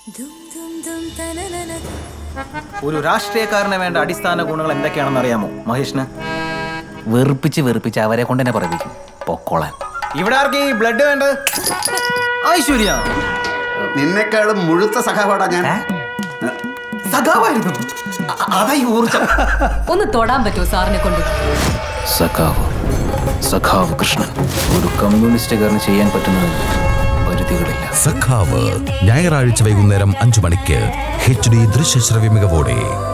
ഒരു രാഷ്ട്രീയക്കാരന് വേണ്ട അടിസ്ഥാന ഗുണങ്ങൾ എന്തൊക്കെയാണെന്ന് അറിയാമോ മഹേഷിന് വെറുപ്പിച്ച് വെറുപ്പിച്ച് അവരെ കൊണ്ട് തന്നെ പറയിപ്പിക്കും പൊക്കോളാൻ ഇവിടെ ആർക്കും ഈ ബ്ലഡ് വേണ്ടത് ഐശ്വര്യ നിന്നെക്കാളും മുഴുത്ത സഖാവാടാ ഞാൻ സഖാവായിരുന്നു അ- അതാ ഈ ഊർജം ഒന്ന് തൊടാൻ പറ്റുമോ സാറിനെ കൊണ്ട് സഖാവ് സഖാവ് കൃഷ്ണൻ ഒരു കമ്മ്യൂണിസ്റ്റുകാരന് ചെയ്യാൻ പറ്റുന്നത് പരിധികളില്ല സഖാവ് ഞായറാഴ്ച വൈകുന്നേരം അഞ്ചു മണിക്ക് എച്ച് ഡി ദൃശ്യശ്രവ്യ മികവോടെ